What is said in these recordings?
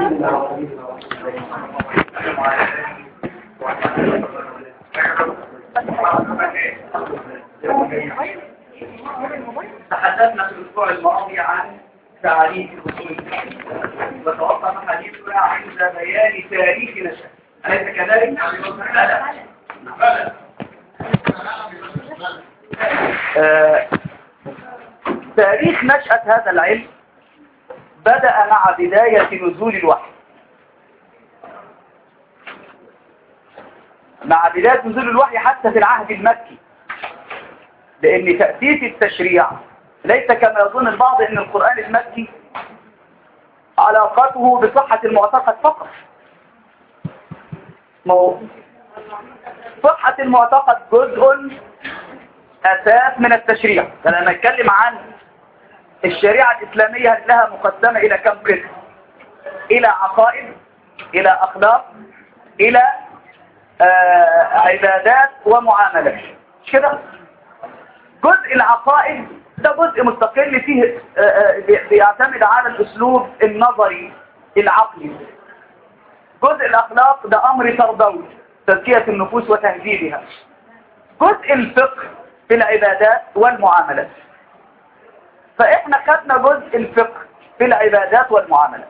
تحدثنا في الأسبوع الماضي عن تعريف أصول وتوقف حديثنا عند بيان تاريخ نشأة أليس كذلك؟ بلى آه، تاريخ نشأة هذا العلم بدأ مع بداية نزول الوحي مع بداية نزول الوحي حتى في العهد المكي لأن تأسيس التشريع ليس كما يظن البعض أن القرآن المكي علاقته بصحة المعتقد فقط ما هو صحة المعتقد جزء أساس من التشريع فلما نتكلم عن الشريعة الإسلامية لها مقسمة إلى كم قسم إلى عقائد إلى أخلاق إلى آه عبادات ومعاملات مش كده جزء العقائد ده جزء مستقل فيه آه آه بيعتمد على الأسلوب النظري العقلي جزء الأخلاق ده أمر تربوي تزكية النفوس وتهذيبها جزء الفقه في العبادات والمعاملات فإحنا خدنا جزء الفقه في العبادات والمعاملات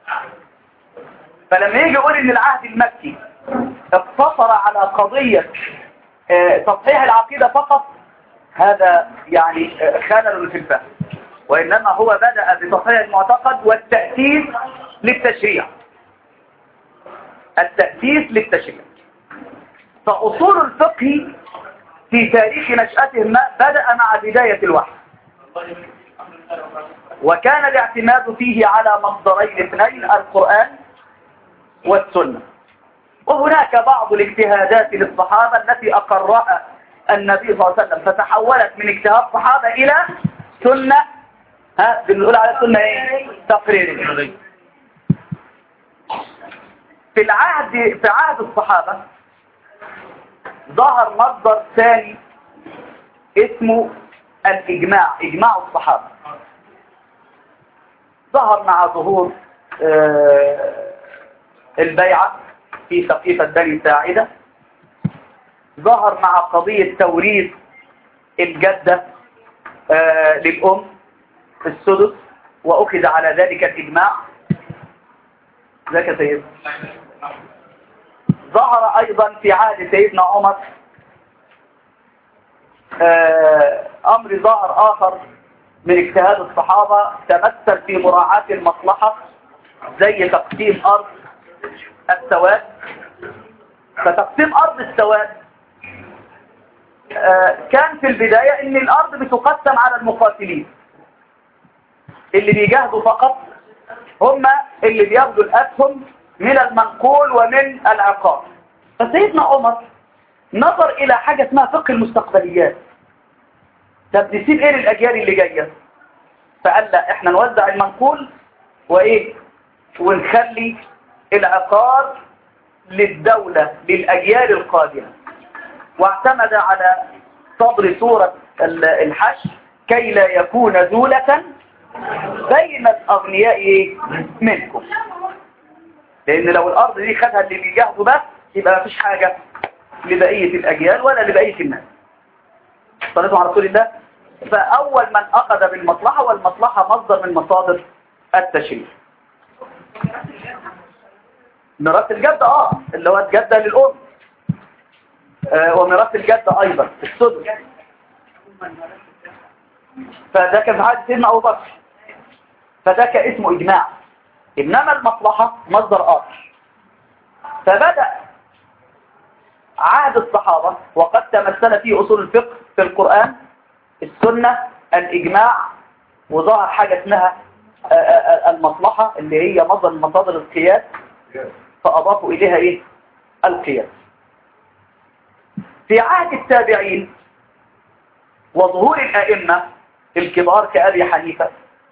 فلما يجي يقول إن العهد المكي اقتصر على قضية اه تصحيح العقيدة فقط هذا يعني اه خلل في الفهم وإنما هو بدأ بتصحيح المعتقد والتأسيس للتشريع التأسيس للتشريع فأصول الفقه في تاريخ نشأته ما بدأ مع بداية الوحي وكان الاعتماد فيه على مصدرين اثنين القرآن والسنة وهناك بعض الاجتهادات للصحابة التي أقرها النبي صلى الله عليه وسلم فتحولت من اجتهاد صحابة إلى سنة ها بنقول على سنة ايه تقرير في العهد في عهد الصحابة ظهر مصدر ثاني اسمه الإجماع إجماع الصحابة ظهر مع ظهور آه البيعة في سقيفة بني ساعدة ظهر مع قضية توريث الجدة آه للأم في السدس وأخذ على ذلك الإجماع ذاك يا سيد ظهر أيضا في عهد سيدنا عمر آه أمر ظاهر آخر من اجتهاد الصحابة تمثل في مراعاة المصلحة زي تقسيم أرض السواد فتقسيم أرض السواد آه كان في البداية ان الأرض بتقسم على المقاتلين اللي بيجاهدوا فقط هم اللي بياخدوا الأسهم من المنقول ومن العقار فسيدنا عمر نظر إلى حاجة اسمها فقه المستقبليات طب نسيب ايه للأجيال اللي جاية فقال لا احنا نوزع المنقول وايه ونخلي العقار للدولة للأجيال القادمة واعتمد على صدر سورة الحشر كي لا يكون دولة بين الأغنياء منكم لأن لو الأرض دي خدها اللي بيجاهدوا بس يبقى مفيش حاجة لبقية الأجيال ولا لبقية الناس صليتوا على رسول الله فأول من أخذ بالمصلحة والمصلحة مصدر من مصادر التشريع ميراث الجدة اه اللي هو الجدة للأم آه وميراث الجدة أيضا السدس فده كان في عهد سيدنا أبو بكر فده كان اسمه إجماع إنما المصلحة مصدر آخر فبدأ عهد الصحابة وقد تمثل فيه أصول الفقه في القرآن السنة الإجماع وظهر حاجة اسمها المصلحة اللي هي مصدر من مصادر القياس فأضافوا إليها إيه؟ القياس في عهد التابعين وظهور الأئمة الكبار كأبي حنيفة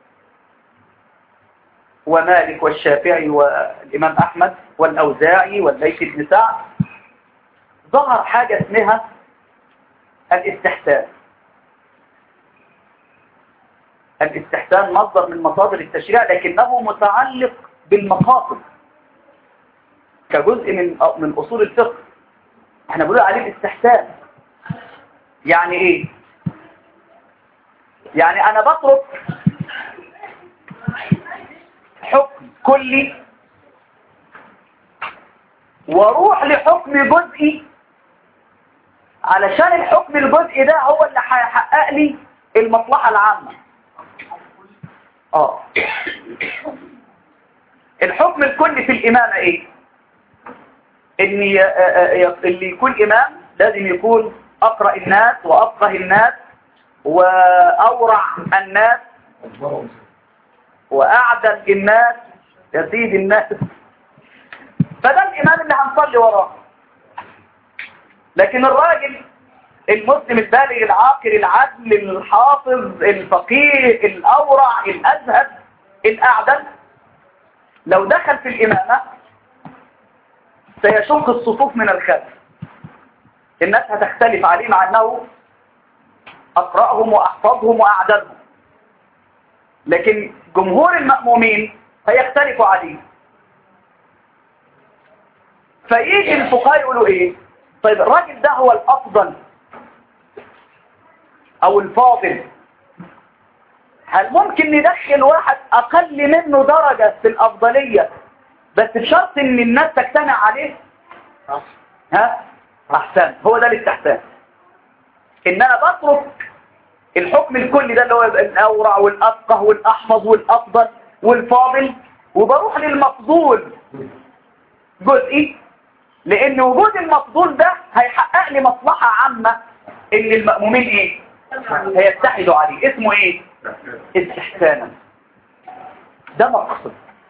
ومالك والشافعي والإمام أحمد والأوزاعي والليث بن سعد ظهر حاجة اسمها الاستحسان الاستحسان مصدر من مصادر التشريع لكنه متعلق بالمقاصد كجزء من من اصول الفقه احنا بنقول عليه الاستحسان يعني ايه يعني انا بترك حكم كلي واروح لحكم جزئي علشان الحكم الجزئي ده هو اللي هيحقق لي المصلحة العامة اه الحكم الكلي في الإمامة ايه ان اللي يكون إمام لازم يكون أقرأ الناس وأفقه الناس وأورع الناس وأعدل الناس يزيد الناس فده الإمام اللي هنصلي وراه لكن الراجل المسلم البالغ العاقل العدل الحافظ الفقيه الأورع الأزهد الأعدل لو دخل في الإمامة سيشق الصفوف من الخلف الناس هتختلف عليه مع أنه أقرأهم وأحفظهم وأعدلهم لكن جمهور المأمومين هيختلفوا عليه فيجي الفقهاء يقولوا ايه طيب الراجل ده هو الافضل او الفاضل هل ممكن ندخل واحد اقل منه درجة في الافضلية بس بشرط ان الناس تجتمع عليه ها احسن هو ده الاستحسان ان انا بترك الحكم الكلي ده اللي هو الاورع والافقه والاحفظ والافضل والفاضل وبروح للمفضول جزئي لان وجود المفضول ده هيحقق لي مصلحة عامة ان المأمومين ايه هيتحدوا عليه اسمه ايه استحسانا ده مقصد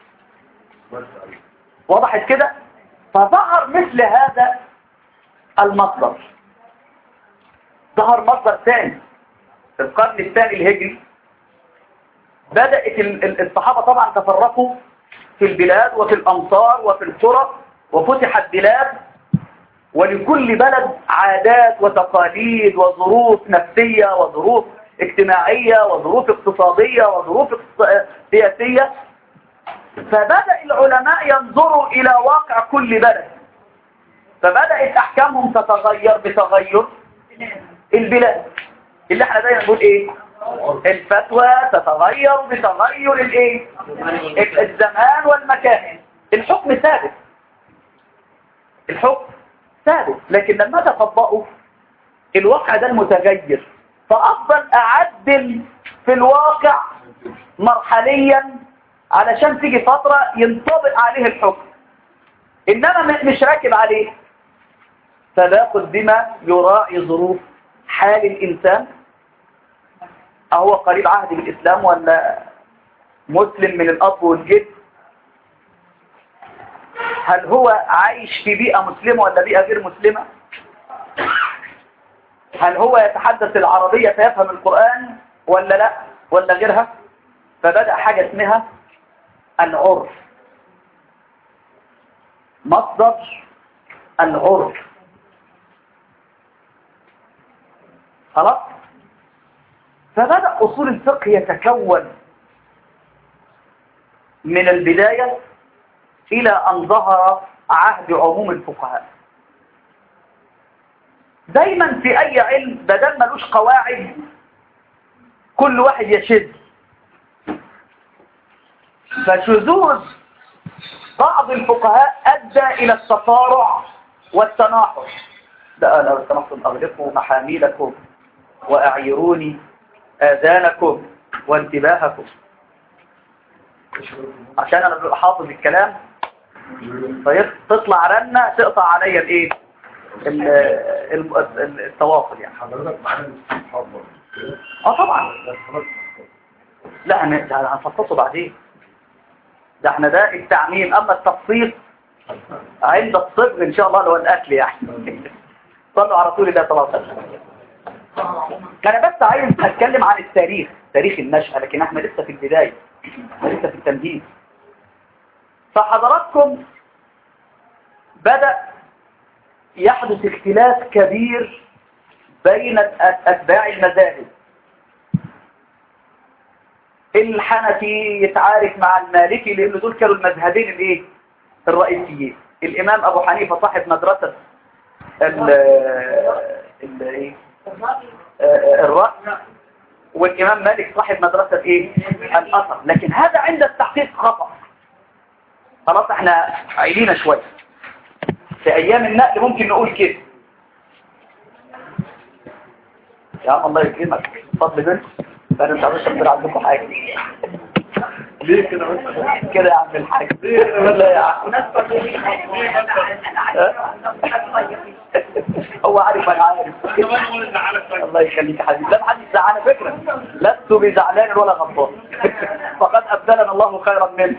وضحت كده فظهر مثل هذا المصدر ظهر مصدر ثاني في القرن الثاني الهجري بدأت الصحابة طبعا تفرقوا في البلاد وفي الأمصار وفي القرى وفتحت بلاد ولكل بلد عادات وتقاليد وظروف نفسية وظروف اجتماعية وظروف اقتصادية وظروف سياسية فبدأ العلماء ينظروا إلى واقع كل بلد فبدأت أحكامهم تتغير بتغير البلاد اللي احنا دايما نقول ايه الفتوى تتغير بتغير الايه الزمان والمكان الحكم ثابت الحكم ثابت لكن لما تطبقوا الواقع ده المتغير فأفضل أعدل في الواقع مرحليا علشان تيجي فترة ينطبق عليه الحكم إنما مش راكب عليه فباخذ بما يراعي ظروف حال الإنسان أهو قريب عهد بالإسلام ولا مسلم من الأب والجد هل هو عايش في بيئة مسلمة ولا بيئة غير مسلمة هل هو يتحدث العربية فيفهم القرآن ولا لا ولا غيرها فبدأ حاجة اسمها العرف مصدر العرف خلاص فبدأ أصول الفقه يتكون من البداية إلى أن ظهر عهد عموم الفقهاء دايما في أي علم بدل ملوش قواعد كل واحد يشد فشذوذ بعض الفقهاء أدى إلى التفارع والتناحر ده لو سمحتم أغلقوا محاميلكم وأعيروني آذانكم وانتباهكم عشان أنا ببقى حافظ الكلام طيب تطلع رنة تقطع عليا الايه التواصل يعني حضرتك معانا الاستحاب اه طبعا لا هنفصصه بعدين ده احنا ده التعميم اما التفصيل عند الصبغ ان شاء الله اللي هو الاكل يعني صلوا على رسول الله صلى الله عليه وسلم انا بس عايز اتكلم عن التاريخ تاريخ النشأة لكن احنا لسه في البداية احنا لسه في التمهيد فحضراتكم بدأ يحدث اختلاف كبير بين أتباع المذاهب الحنفي يتعارك مع المالكي لأن دول كانوا المذهبين الايه الرئيسيين الإمام أبو حنيفة صاحب مدرسة ال ال ايه الرأي والإمام مالك صاحب مدرسة ايه الأثر لكن هذا عند التحقيق خطأ خلاص احنا عيلينا شوية في أيام النقل ممكن نقول كده يا عم الله يكرمك فضل منك فأنا مش عارف أقدر عندكم حاجة ليه كده بس كده يا عم الحاج لا يا عم هو عارف انا عارف كمان هو اللي زعلك الله يخليك يا حبيبي لا محدش زعلان فكرة لست بزعلان ولا غضبان فقد أبدلنا الله خيرا منه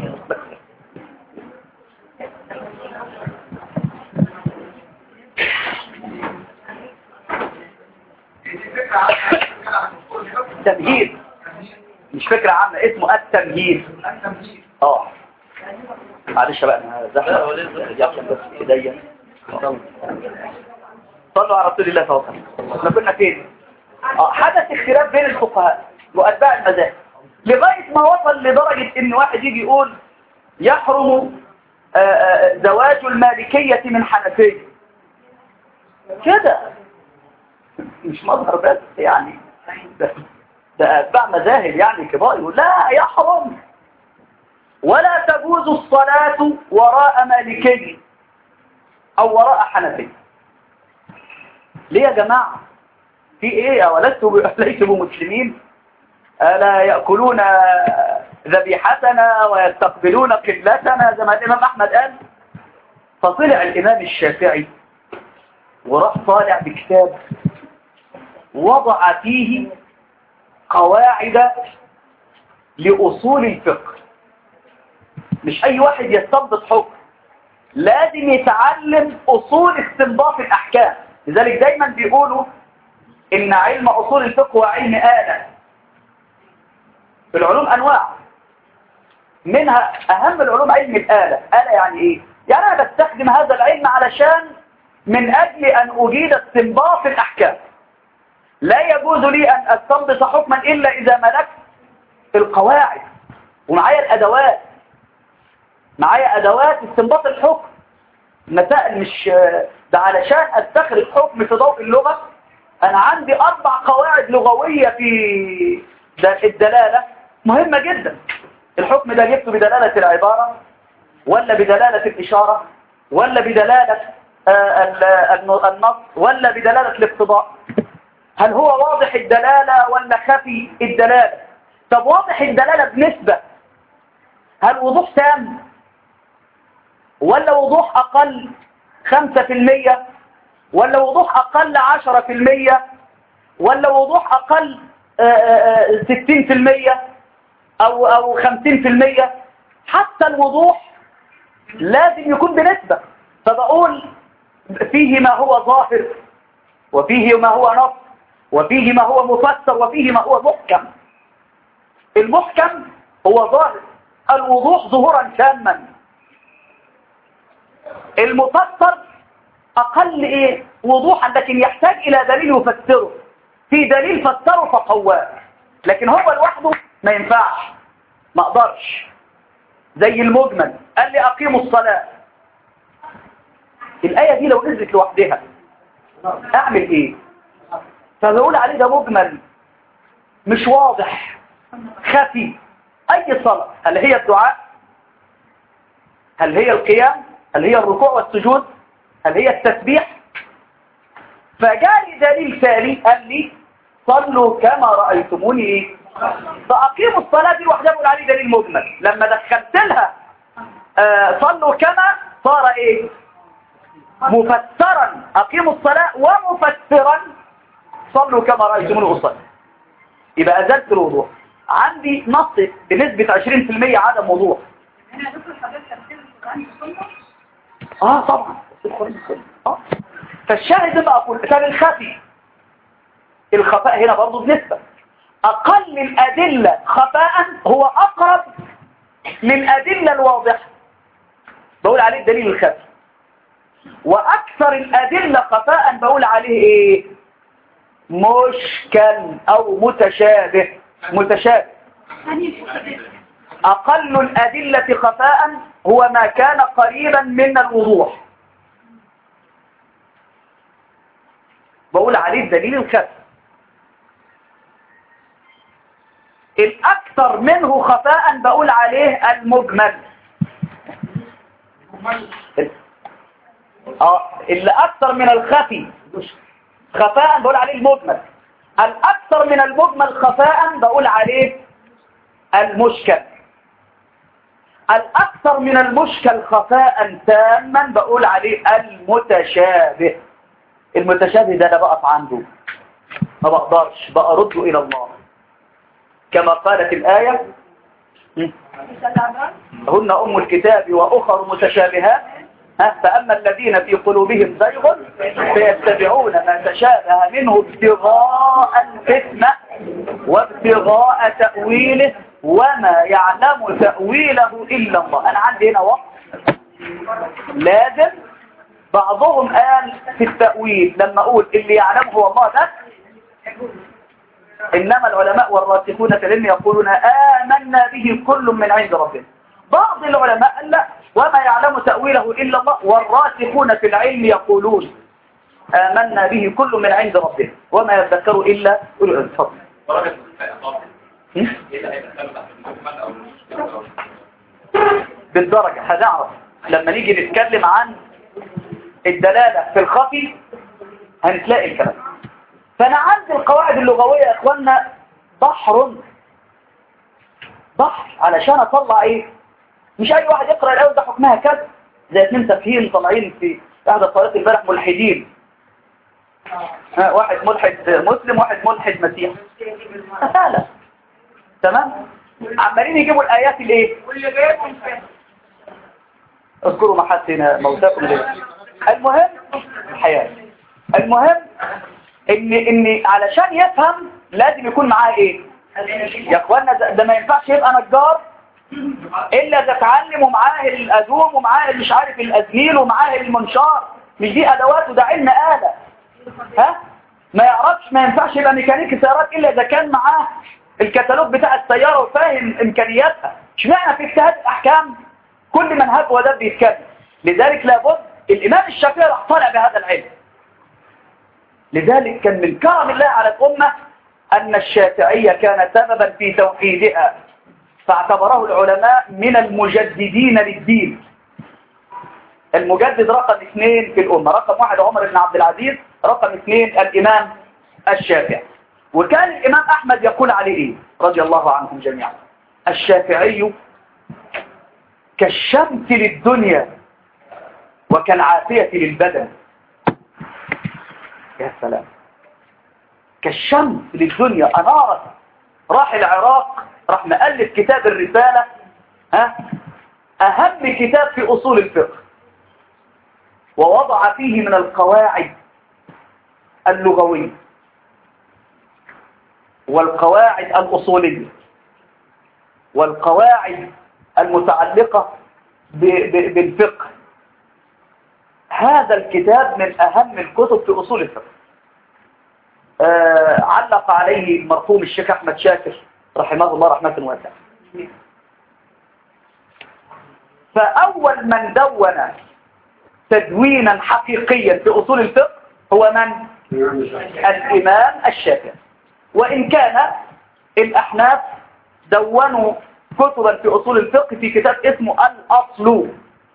تمهيد مش فكرة عامة اسمه التمهيد اه معلش بقى انا زحمة يحصل بس في ايديا صلوا على رسول الله صلى الله عليه وسلم احنا كنا فين اه حدث اختلاف بين الفقهاء واتباع المذاهب لغاية ما وصل لدرجة ان واحد يجي يقول يحرم آه، آه، زواج المالكية من حنفية كده مش مظهر بس يعني ده, ده أتباع مذاهب يعني كبار يقول لا يحرم ولا تجوز الصلاة وراء مالكي أو وراء حنفي ليه يا جماعة في ايه أولستوا ليسوا بمسلمين ألا يأكلون ذبيحتنا ويستقبلون قبلتنا زي ما الإمام أحمد قال فطلع الإمام الشافعي وراح طالع بكتاب وضع فيه قواعد لأصول الفقه مش أي واحد يستنبط حكم لازم يتعلم أصول استنباط الأحكام لذلك دايما بيقولوا إن علم أصول الفقه هو علم آلة في العلوم أنواع منها أهم العلوم علم الآلة آلة يعني إيه؟ يعني أنا بستخدم هذا العلم علشان من أجل أن أجيد استنباط الأحكام لا يجوز لي أن أستنبط حكما إلا إذا ملكت القواعد ومعايا الأدوات معايا أدوات استنباط الحكم مسائل مش ده علشان أستخرج حكم في ضوء اللغة أنا عندي أربع قواعد لغوية في الدلالة مهمة جدا الحكم ده جبته بدلالة العبارة ولا بدلالة الإشارة ولا بدلالة النص ولا بدلالة الاقتضاء هل هو واضح الدلالة ولا خفي الدلالة طب واضح الدلالة بنسبة هل وضوح تام ولا وضوح أقل خمسة في المية ولا وضوح أقل عشرة في المية ولا وضوح أقل ستين في المية أو, أو خمسين في المية حتى الوضوح لازم يكون بنسبة فبقول فيه ما هو ظاهر وفيه ما هو نص وفيه ما هو مفسر وفيه ما هو محكم المحكم هو ظاهر الوضوح ظهورا تاما المفسر أقل إيه وضوحا لكن يحتاج إلى دليل يفسره في دليل فسره فقواه لكن هو لوحده ما ينفعش ما أقدرش زي المجمل قال لي أقيموا الصلاة الآية دي لو نزلت لوحدها أعمل إيه فبقول عليه ده مجمل مش واضح خفي أي صلاة هل هي الدعاء هل هي القيام هل هي الركوع والسجود هل هي التسبيح فجاء دليل ثاني قال لي صلوا كما رأيتموني فأقيموا الصلاة دي لوحدها بقول عليه دليل مجمل لما دخلت لها آه صلوا كما صار ايه مفسرا أقيموا الصلاة ومفسرا صلوا كما رأيتموني أصلي يبقى أزلت الوضوح عندي نص بنسبة 20% عدم وضوح اه طبعا آه. فالشاهد بقى أقول كان الخفي الخفاء هنا برضه بنسبة أقل الأدلة خفاء هو أقرب للأدلة الواضحة بقول عليه الدليل الخفي وأكثر الأدلة خفاء بقول عليه إيه مشكل أو متشابه متشابه أقل الأدلة خفاء هو ما كان قريبا من الوضوح بقول عليه الدليل الخفي الأكثر منه خفاء بقول عليه المجمل اه اللي أكثر من الخفي خفاء بقول عليه المجمل الأكثر من المجمل خفاء بقول عليه المشكل الأكثر من المشكل خفاء تاما بقول عليه المتشابه المتشابه ده أنا بقف عنده ما بقدرش بأرده إلى الله كما قالت الآية م. هن أم الكتاب وأخر متشابهات ها فأما الذين في قلوبهم زيغ فيتبعون ما تشابه منه ابتغاء الفتنة وابتغاء تأويله وما يعلم تأويله إلا الله أنا عندي هنا وقت لازم بعضهم قال في التأويل لما أقول اللي يعلمه هو الله بس إنما العلماء والراسخون في العلم يقولون آمنا به كل من عند ربنا بعض العلماء قال لا وما يعلم تأويله إلا الله والراسخون في العلم يقولون آمنا به كل من عند ربنا وما يذكر إلا أولو الفضل درجة الخفاء ايه اللي هيدخله تحت المجمل او المشكلة بالدرجة هنعرف لما نيجي نتكلم عن الدلالة في الخفي هنتلاقي الكلام فأنا عندي القواعد اللغوية يا إخوانا بحر بحر علشان أطلع إيه مش أي واحد يقرأ الأول ده حكمها كذا زي اتنين تفهيم طالعين في إحدى الطريقات امبارح ملحدين ها، واحد ملحد مسلم واحد ملحد مسيحي سهلة تمام عمالين يجيبوا الآيات الايه اذكروا محاسن موتاكم ليه المهم الحياة المهم ان ان علشان يفهم لازم يكون معاه ايه يا اخوانا ده, ده ما ينفعش يبقى نجار الا اذا اتعلم ومعاه الادوم ومعاه مش عارف الازميل ومعاه المنشار مش دي ادوات وده علم آلة ها ما يعرفش ما ينفعش يبقى ميكانيكي سيارات الا اذا كان معاه الكتالوج بتاع السيارة وفاهم امكانياتها اشمعنى في اجتهاد الاحكام كل من هب وده بيتكلم لذلك لابد الامام الشافعي راح طالع بهذا العلم لذلك كان من كرم الله على الامه ان الشافعية كان سببا في توحيدها فاعتبره العلماء من المجددين للدين المجدد رقم اثنين في الأمة رقم واحد عمر بن عبد العزيز رقم اثنين الإمام الشافعي وكان الإمام أحمد يقول عليه إيه رضي الله عنهم جميعا الشافعي كالشمس للدنيا وكالعافية للبدن يا سلام كالشمس للدنيا أنارت راح العراق راح مؤلف كتاب الرسالة ها أهم كتاب في أصول الفقه ووضع فيه من القواعد اللغوية والقواعد الأصولية والقواعد المتعلقة ب- ب- بالفقه هذا الكتاب من أهم الكتب في أصول الفقه آه علق عليه مرحوم الشيخ أحمد شاكر رحمه الله رحمة واسعة فأول من دون تدوينا حقيقيا في أصول الفقه هو من؟ الإمام الشافعي وإن كان الأحناف دونوا كتبا في أصول الفقه في كتاب اسمه الأصل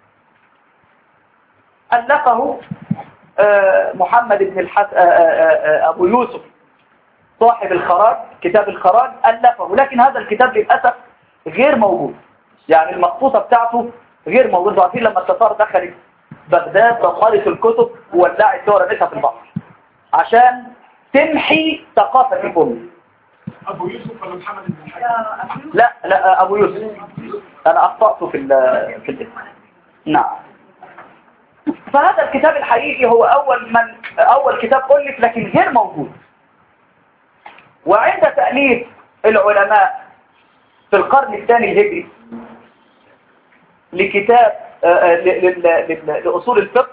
ألفه آه، محمد بن الحس... آه، آه، آه، أبو يوسف صاحب الخراج كتاب الخراج ألفه لكن هذا الكتاب للأسف غير موجود يعني المخطوطة بتاعته غير موجود انتوا عارفين لما التتار دخلت بغداد دمرت الكتب وولعت ورمتها في البحر عشان تمحي ثقافة الأمة ابو يوسف ولا محمد بن الحاج لا لا أبو يوسف أنا أخطأت في ال- في الاسم نعم فهذا الكتاب الحقيقي هو أول من أول كتاب ألف لكن غير موجود وعند تأليف العلماء في القرن الثاني الهجري لكتاب آه، آه، ل- ل- ل- لأصول الفقه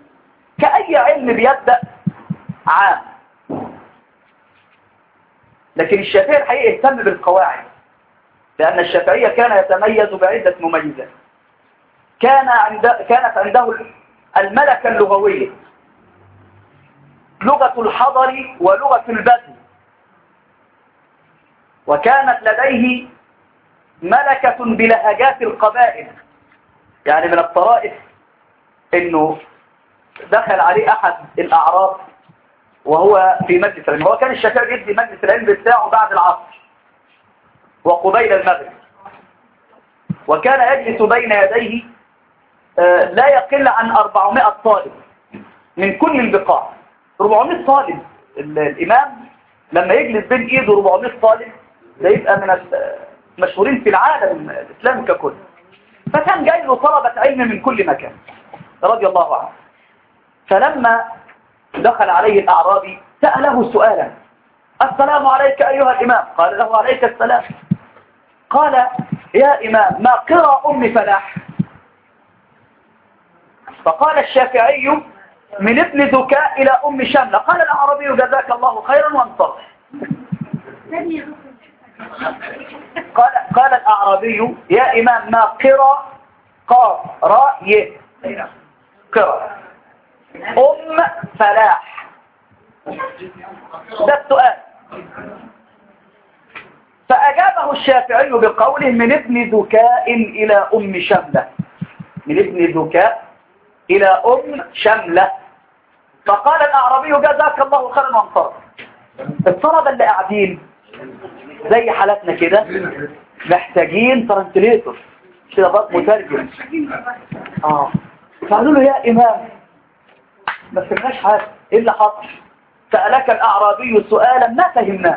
كأي علم بيبدأ عام لكن الشافعي الحقيقة اهتم بالقواعد لأن الشافعية كان يتميز بعدة مميزات كان عند كانت عنده الملكة اللغوية لغة الحضر ولغة البدو وكانت لديه ملكة بلهجات القبائل يعني من الطرائف انه دخل عليه احد الاعراب وهو في مجلس العلم هو كان الشافعي يدي مجلس العلم بتاعه بعد العصر وقبيل المغرب وكان يجلس بين يديه آه، لا يقل عن 400 طالب من كل البقاع 400 طالب ال- الإمام لما يجلس بين إيده 400 طالب ده يبقى من المشهورين في العالم الإسلامي ككل فكان جاي له طلبة علم من كل مكان رضي الله عنه فلما دخل عليه الأعرابي سأله سؤالا السلام عليك أيها الإمام قال له عليك السلام قال يا إمام ما قرى أم فلاح فقال الشافعي من ابن ذكاء إلى أم شملة قال الأعرابي جزاك الله خيرا وانصرف قال قال الأعرابي يا إمام ما قرى قاف راء ي قرى أم فلاح ده السؤال فأجابه الشافعي بقوله من ابن ذكاء إلى أم شملة من ابن ذكاء إلى أم شملة فقال الأعرابي جزاك الله خيرا وانصرف الطلبة اللي قاعدين زي حالتنا كده محتاجين ترانسليتور كده بقى مترجم اه فقالوا له يا إمام ما فهمناش حاجة ايه اللي حصل سألك الأعرابي سؤالا ما فهمناه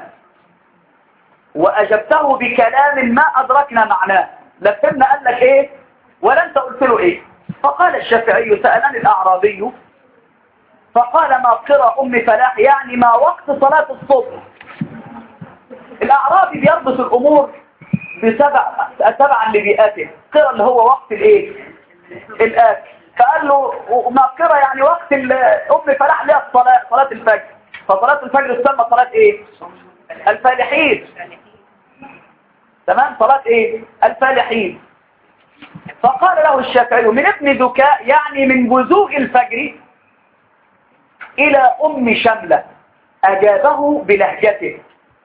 وأجبته بكلام ما أدركنا معناه لا فهمنا قال لك إيه ولا أنت قلت له إيه فقال الشافعي سألني الأعرابي فقال ما قرى أم فلاح يعني ما وقت صلاة الصبح الأعرابي بيربط الأمور بسبع تبعا لبيئته قرى اللي هو وقت الإيه الآكل فقال له ما قرى يعني وقت ال- أم فلاح ليها الصلاة صلاة الفجر فصلاة الفجر تسمى صلاة إيه الفالحين تمام صلاة ايه الفالحين فقال له الشافعي من ابن ذكاء يعني من بزوغ الفجر الى ام شملة اجابه بلهجته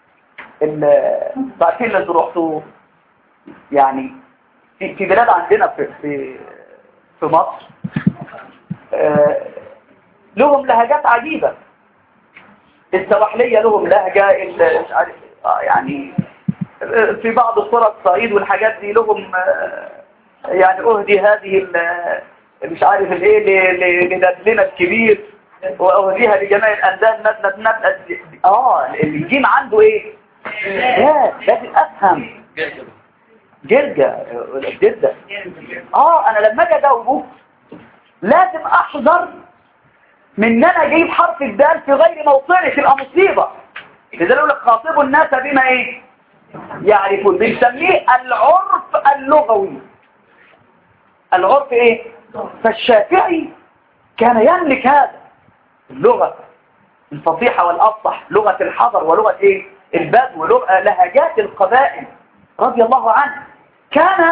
بعدين اللي رحتوا يعني في في بلاد عندنا في في في مصر آه، لهم لهجات عجيبة السواحلية لهم لهجة ال- مش عارف آه، يعني في بعض الصورة الصعيد والحاجات دي لهم آه، يعني أهدي هذه ال- مش عارف الايه ل- ل- لندلنا الكبير وأهديها لجميع الأنداد ندلة ندلة اه الجيم عنده ايه لا لازم أفهم جرجة جدة اه انا لما اجي اجاوبه لازم احذر من ان انا اجيب حرف الدال في غير موطنه تبقى مصيبه لذلك يقول لك خاطبوا الناس بما ايه يعرفون بنسميه العرف اللغوي العرف ايه فالشافعي كان يملك هذا اللغه الفصيحه والافصح لغه الحضر ولغه ايه البدو ولغه لهجات القبائل رضي الله عنه كان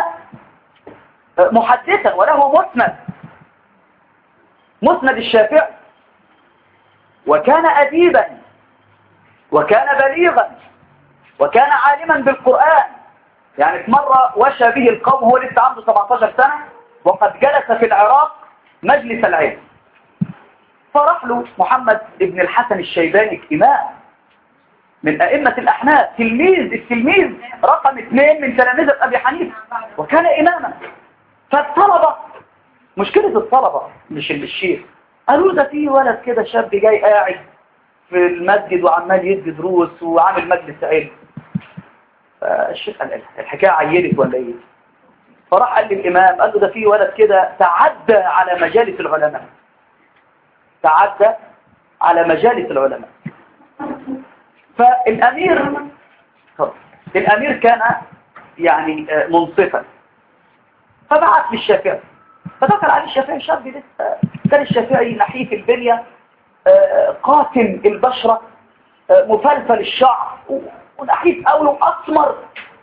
محدثا وله مسند مسند الشافعي وكان أديبا وكان بليغا وكان عالما بالقرآن يعني في مرة وشى به القوم هو لسه عنده 17 سنة وقد جلس في العراق مجلس العلم فراح له محمد بن الحسن الشيباني إمام من أئمة الأحناف تلميذ التلميذ رقم اثنين من تلاميذة أبي حنيفة وكان إماما فالطلبة مشكلة الطلبة مش اللي الشيخ قالوا ده في ولد كده شاب جاي قاعد في المسجد وعمال يدي دروس وعامل مجلس علم فالشيخ قال الحكاية عينت ولا ايه فراح قال للإمام قال له ده في ولد كده تعدى على مجالس العلماء تعدى على مجالس العلماء فالأمير الأمير كان يعني منصفا فبعث للشافعي فدخل عليه الشافعي شاب لسه كان الشافعي نحيف البنية قاتم البشرة مفلفل الشعر ونحيف قوي واسمر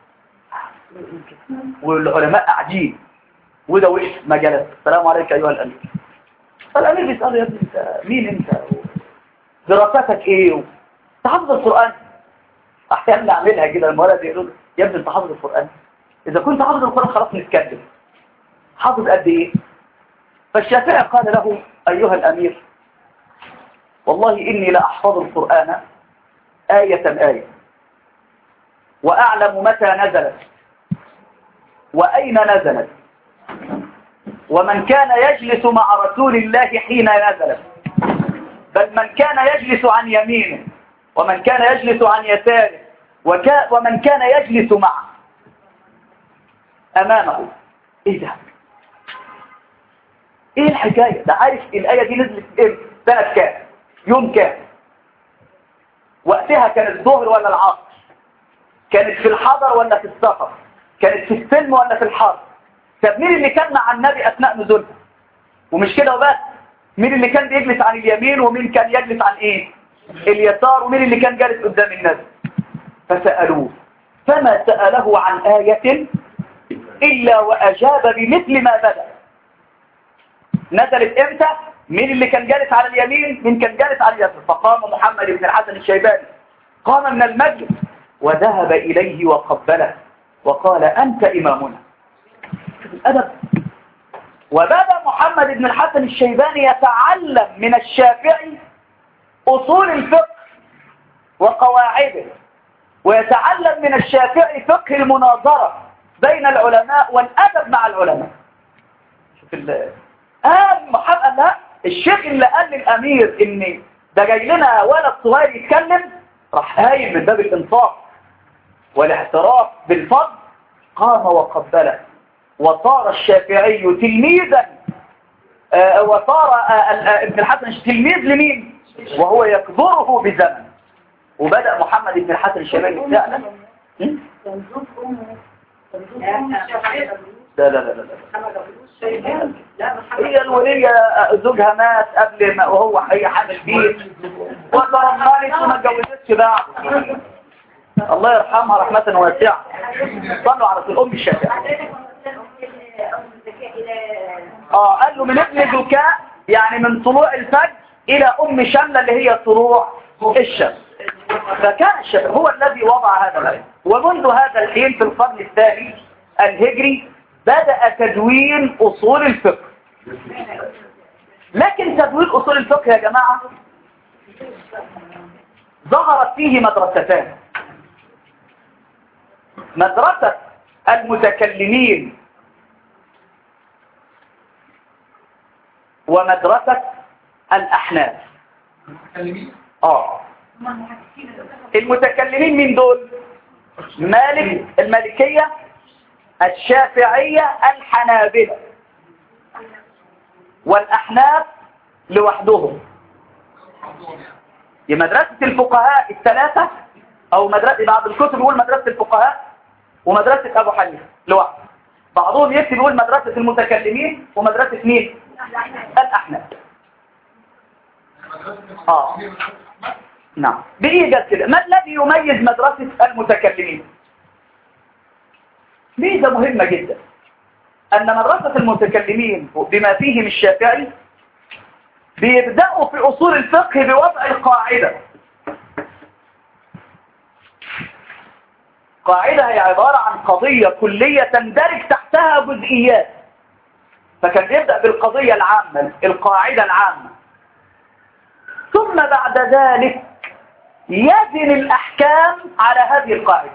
والعلماء قاعدين وده وقف ما جلس السلام عليك ايها الامير فالامير بيساله يا ابني انت مين انت دراستك ايه انت حافظ القران احيانا اعملها كده المولد يقول يا ابني انت حافظ القران اذا كنت حافظ القران خلاص نتكلم حافظ قد ايه فالشافعي قال له ايها الامير والله اني لا احفظ القران ايه ايه واعلم متى نزلت واين نزلت ومن كان يجلس مع رسول الله حين نزلت بل من كان يجلس عن يمينه ومن كان يجلس عن يساره وكا ومن كان يجلس معه أمامه إيه ده؟ إيه الحكاية؟ ده عارف الآية دي نزلت إيه؟ سنة كام؟ يوم كام؟ وقتها كانت الظهر ولا العصر؟ كانت في الحضر ولا في السفر؟ كانت في السلم ولا في الحرب؟ طب مين اللي كان مع النبي أثناء نزولها؟ ومش كده وبس مين اللي كان بيجلس عن اليمين ومين كان يجلس عن ايه اليسار ومين اللي كان جالس قدام النبي فسألوه فما سأله عن آية إلا وأجاب بمثل ما بدأ نزلت امتى مين اللي كان جالس على اليمين مين كان جالس على اليسار فقام محمد بن الحسن الشيباني قام من المجلس وذهب إليه وقبله وقال أنت إمامنا الأدب وبدأ محمد بن الحسن الشيباني يتعلم من الشافعي أصول الفقه وقواعده ويتعلم من الشافعي فقه المناظرة بين العلماء والأدب مع العلماء شوف ال آه محمد لا الشيخ اللي قال للأمير إن ده جاي لنا ولد صغير يتكلم راح قايم من باب الإنصاف والاعتراف بالفضل قام وقبله وصار الشافعي تلميذا آه وصار آه ابن الحسن تلميذ لمين وهو يكبره بزمن وبدأ محمد بن الحسن الشيباني فعلا لا لا لا لا هي الولية زوجها مات قبل ما وهو هي حامل بيه وترملت وما اتجوزتش بعد الله يرحمها رحمة واسعة صلوا على الأم الشافعي اه قال له من ابن زكاء يعني من طلوع الفجر الى ام شملة اللي هي طلوع الشمس فكان الشافعي هو الذي وضع هذا الآية ومنذ هذا الحين في القرن الثاني الهجري بدأ تدوين أصول الفقه لكن تدوين أصول الفقه يا جماعة ظهرت فيه مدرستان مدرسة المتكلمين ومدرسة الأحناف آه المتكلمين من دول مالك المالكية الشافعية الحنابلة والأحناف لوحدهم دي مدرسة الفقهاء الثلاثة أو مدرسة بعض الكتب يقول مدرسة الفقهاء ومدرسة أبو حنيفة لوحده بعضهم يكتب يقول مدرسة المتكلمين ومدرسة مين؟ الأحناف آه نعم بإيجاز كده ما الذي يميز مدرسة المتكلمين ميزة مهمة جدا أن مدرسة المتكلمين بما فيهم الشافعي بيبدأوا في أصول الفقه بوضع القاعدة قاعدة هي عبارة عن قضية كلية تندرج تحتها جزئيات فكان يبدأ بالقضية العامة القاعدة العامة ثم بعد ذلك يزن الأحكام على هذه القاعدة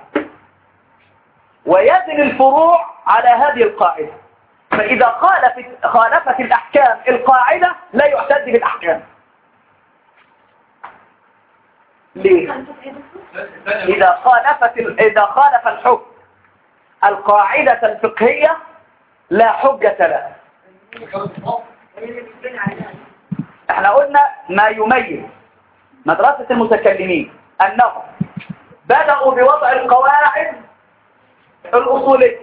ويزن الفروع على هذه القاعدة فإذا خالفت, خالفت الأحكام القاعدة لا يعتد بالأحكام ليه؟ إذا خالفت إذا خالف الحكم القاعدة الفقهية لا حجة له احنا قلنا ما يميز مدرسة المتكلمين أنهم بدأوا بوضع القواعد الأصولية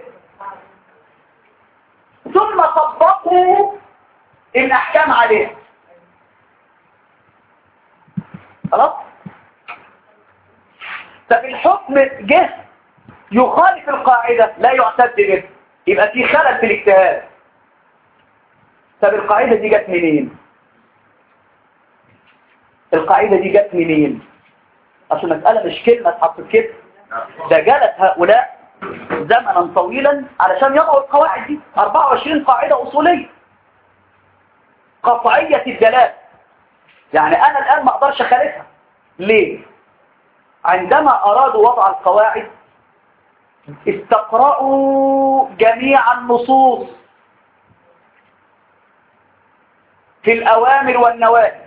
ثم طبقوا الأحكام عليها خلاص طب الحكم جه يخالف القاعدة لا يعتد به يبقى في خلل في الاجتهاد طب القاعدة دي جت منين القاعدة دي جت منين اصل المسألة مش كلمة اتحطت كده ده جلس هؤلاء زمنا طويلا علشان يضعوا القواعد دي 24 قاعدة أصولية قطعية الدلالة يعني أنا الآن ما أقدرش أخالفها ليه؟ عندما أرادوا وضع القواعد استقرأوا جميع النصوص في الأوامر والنواهي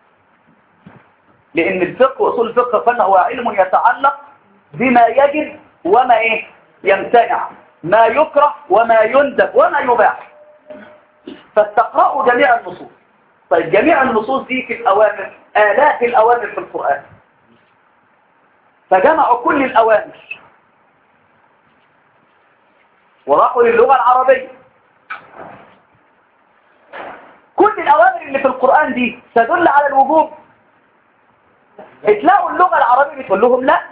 لأن الفقه وأصول الفقه فن هو علم يتعلق بما يجب وما إيه يمتنع ما يكره وما يندب وما يباح فاستقرأوا جميع النصوص طيب جميع النصوص دي في الأوامر آلاف الأوامر في القرآن فجمعوا كل الأوامر وراحوا للغة العربية كل الأوامر اللي في القرآن دي تدل على الوجوب تلاقوا اللغة العربية بتقول لهم لا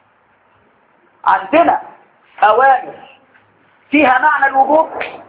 عندنا أوامر فيها معنى الوجوب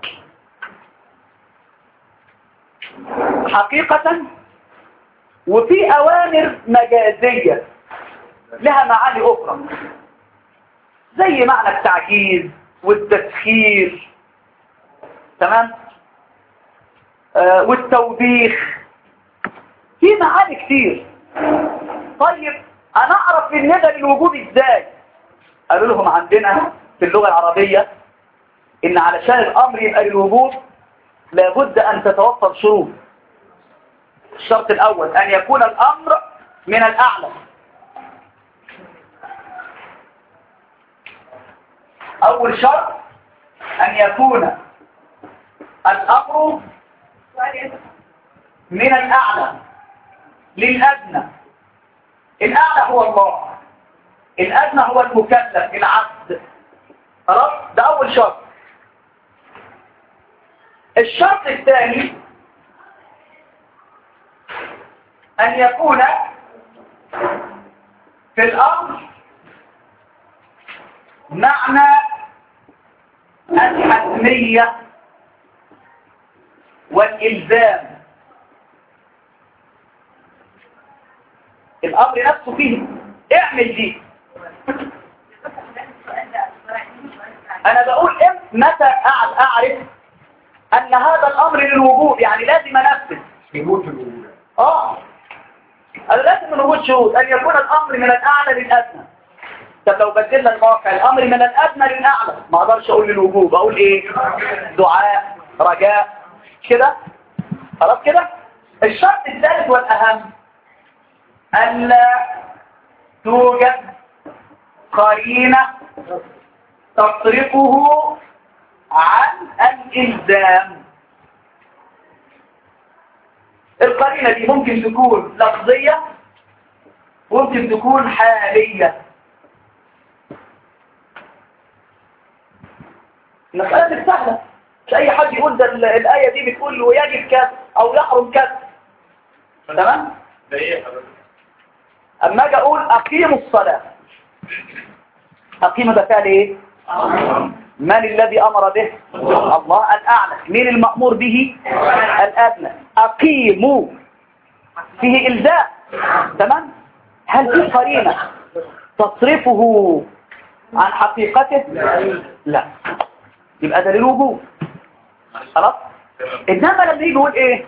حقيقة وفي أوامر مجازية لها معاني أخرى زي معنى التعجيز والتسخير تمام آه والتوبيخ في معاني كتير طيب انا اعرف الندى للوجود ازاي قالوا لهم عندنا في اللغة العربية ان علشان الامر يبقى للوجود لابد ان تتوفر شروط الشرط الاول ان يكون الامر من الاعلى اول شرط ان يكون الامر من الاعلى للادنى الاعلى هو الله الادنى هو المكلف العبد خلاص ده اول شرط الشرط الثاني ان يكون في الامر معنى الحتمية والإلزام الأمر نفسه فيه اعمل دي أنا بقول إم متى أعرف أن هذا الأمر للوجوب يعني لازم أنفذ شروط الوجود آه أنا لازم من وجود شروط أن يكون الأمر من الأعلى للأدنى طب لو بدلنا المواقع الأمر من الأدنى للأعلى ما أقدرش أقول للوجوب أقول إيه دعاء رجاء كده خلاص كده الشرط الثالث والأهم ألا توجد قرينة تصرفه عن الإلزام القرينة دي ممكن تكون لفظية ممكن تكون حالية المسألة مش سهلة مش أي حد يقول ده ال- الآية دي بتقول له يجب كذا أو يحرم كذا تمام؟ ده ايه يا حضرتك؟ أما أجي أقول أقيموا الصلاة أقيموا ده فعل إيه؟ من الذي أمر به؟ الله الأعلى مين المأمور به؟ الأدنى أقيموا فيه إلزام تمام؟ هل في قرينة تصرفه عن حقيقته؟ لا يبقى دليل وجوب خلاص؟ إنما لما يجي يقول إيه؟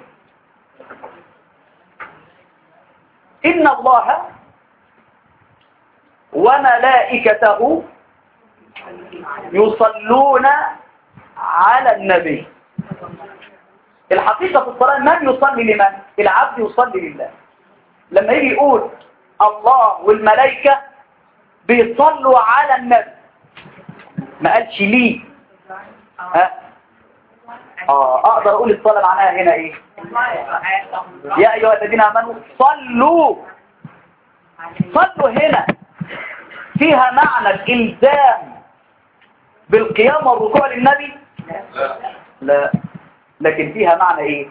إن الله وملائكته يصلون على النبي الحقيقة في الصلاة من يصلي لمن؟ العبد يصلي لله لما يجي يقول الله والملائكة بيصلوا على النبي ما قالش ليه ها؟ آه أقدر أقول الصلاة معناها هنا إيه يا أيها الذين آمنوا صلوا صلوا هنا فيها معنى الإلزام بالقيام والركوع للنبي لا لا لكن فيها معنى إيه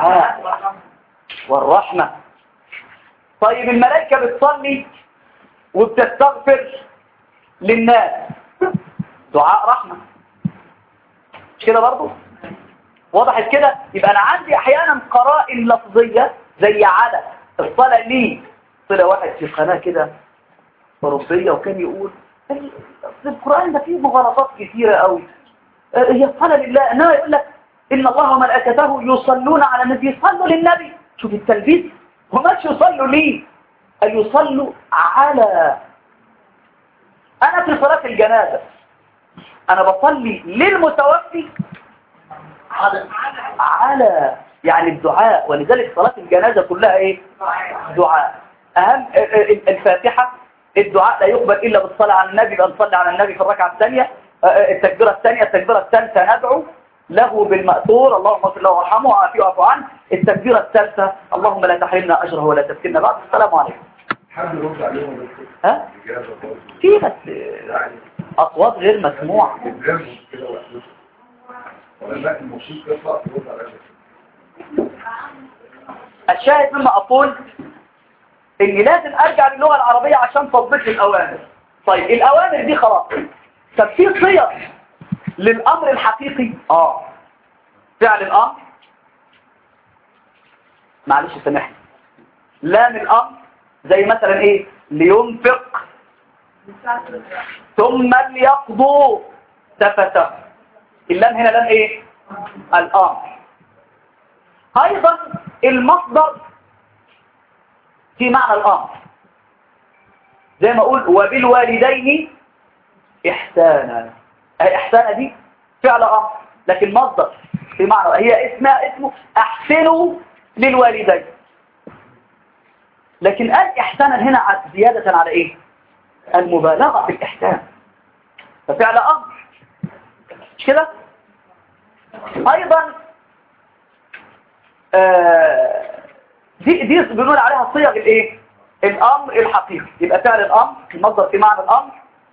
الدعاء والرحمة طيب الملائكة بتصلي وبتستغفر للناس دعاء رحمة مش كده برضو وضحت كده يبقى انا عندي احيانا قرائن لفظية زي على الصلاة لي طلع واحد في قناة كده أوروبية وكان يقول ال- القرآن ده فيه مغالطات كثيرة قوي آه، هي الصلاة لله انما يقول لك إن الله وملائكته يصلون على النبي صلوا للنبي شوف التلبيس وماش يصلوا ليه أن يصلوا على أنا في صلاة الجنازة أنا بصلي للمتوفي على على يعني الدعاء ولذلك صلاة الجنازة كلها إيه دعاء أهم الفاتحة الدعاء لا يقبل إلا بالصلاة على النبي بأن نصلي على النبي في الركعة الثانية التكبيرة الثانية التكبيرة الثالثة ندعو له بالمأثور اللهم اغفر له وارحمه وعافيه واعف عنه التكبيرة الثالثة اللهم لا تحرمنا أجره ولا تفتنا بعد السلام عليكم حد يرد عليهم يا دكتور ها الإجابة برضه. في بس يعني أصوات غير مسموعة قدامهم كده وحدته ولا لا الموسيقى تطلع ترد عليها الشاهد مما أقول إني لازم أرجع للغة العربية عشان تطبيق الأوامر طيب الأوامر دي خلاص طب في صيغ للأمر الحقيقي آه فعل الأمر معلش سامحني لام الأمر زي مثلا إيه لينفق ثم ليقضوا تفته اللام هنا لام إيه الأمر أيضا المصدر في معنى الأمر زي ما أقول وبالوالدين إحسانا أي إحسانا دي فعل أمر لكن مصدر في معنى هي اسمها اسمه أحسنوا للوالدين لكن قال إحسانا هنا ع- زيادة على إيه المبالغة في الإحسان ففعل أمر مش كده أيضا آه، دي دي بنقول عليها صيغ الايه الامر الحقيقي يبقى فعل الامر المصدر في معنى الامر